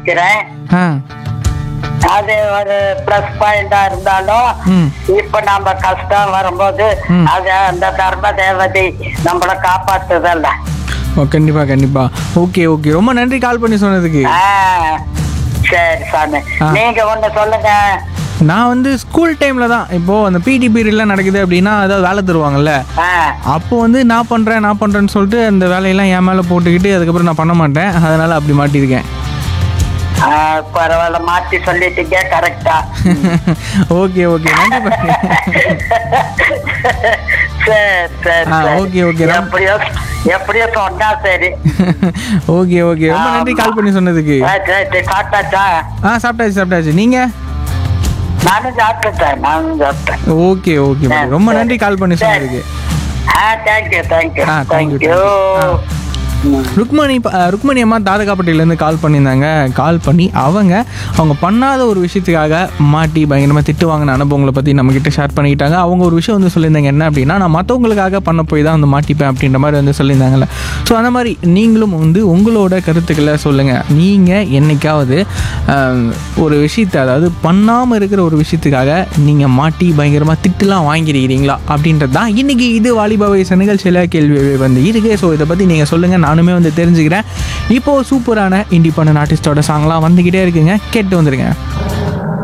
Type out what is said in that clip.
மாத்திக்கிறேன் ஆ அது ஒரு பிளஸ் பாயிண்டா இருந்தாலும் ம் இப்ப நம்ம கஷ்டம் வரும்போது ம். அது அந்த தர்ம தேவதை நம்மளை காப்பாத்துதல்ல ஓ கண்டிப்பாக கண்டிப்பாக ஓகே ஓகே ரொம்ப நன்றி கால் பண்ணி சொன்னதுக்கு ஆ, சரி சாமி ஆ. நீங்க ஒண்ணு சொல்லுங்க நான் வந்து ஸ்கூல் டைமில் தான் இப்போது அந்த பிடி பீரியட்லாம் நடக்குது அப்படின்னா ஏதாவது வேலை தருவாங்கல்ல ஆ, அப்போ வந்து நான் பண்ணுறேன் நான் பண்ணுறேன்னு சொல்லிட்டு அந்த வேலையெல்லாம் என் மேலே போட்டுக்கிட்டு அதுக்கப்புறம் நான் பண்ண மாட்டேன் அதனால் அப்படி மாட்டியிருக்கேன் ஆ, பரவாயில்ல மாத்தி சொல்லிட்டீங்க கரெக்டா ஓகே ஓகே நன்றி பாட்டி. சரி சரி ஆ, சரி. okay, okay. ரொம்ப- எப்படியோ எப்படியோ சொன்னா சரி ஓகே ஓகே ரொம்ப நன்றி கால் பண்ணி சொன்னதுக்கு ரைட், ரைட். சாப்பிட்டாச்சா ஆ சாப்பிட்டாச்சு சாப்பிட்டாச்சு நீங்கள் நானும் சாப்பிட்டுட்டேன் நானும் சாப்பிட்டேன் ஓகே ஓகே பாட்டி. ரொம்ப நன்றி கால் பண்ணி சொன்னதுக்கு ஆ தேங்க்யூ தேங்க்யூ ஆ, thank you, thank you thank Rukmani ப- அஹ், ருக்மணி அம்மா தாதகாப்பட்டியிலேருந்து கால் பண்ணியிருந்தாங்க கால் பண்ணி அவங்க அவங்க பண்ணாத ஒரு விஷயத்துக்காக மாட்டி பயங்கரமாக திட்டு வாங்கின அனுபவங்களை பற்றி நம்மக்கிட்ட ஷேர் பண்ணிக்கிட்டாங்க அவங்க ஒரு விஷயம் வந்து சொல்லியிருந்தாங்க என்ன அப்படின்னா நான் மற்றவங்களுக்காக பண்ண போய் தான் வந்து மாட்டிப்பேன் அப்படின்ற மாதிரி வந்து சொல்லியிருந்தாங்கல்ல ஸோ அந்த மாதிரி நீங்களும் வந்து உங்களோட கருத்துக்களை சொல்லுங்கள் நீங்கள் என்னைக்காவது அஹ், ஒரு விஷயத்தை அதாவது பண்ணாமல் இருக்கிற ஒரு விஷயத்துக்காக நீங்கள் மாட்டி பயங்கரமாக திட்டுலாம் வாங்கியிருக்கிறீங்களா அப்படின்றது தான் இன்றைக்கி இது வாலிபா வயசு நிகழ்ச்சியில் கேள்வி வந்து இருக்கு ஸோ இதை பற்றி நீங்கள் சொல்லுங்கள் நானுமே வந்து தெரிஞ்சுக்கிறேன் இப்போது சூப்பரான இண்டிபெண்டன்ட் ஆர்டிஸ்டோட சாங்லாம் வந்துக்கிட்டே இருக்குங்க கேட்டு வந்துருங்க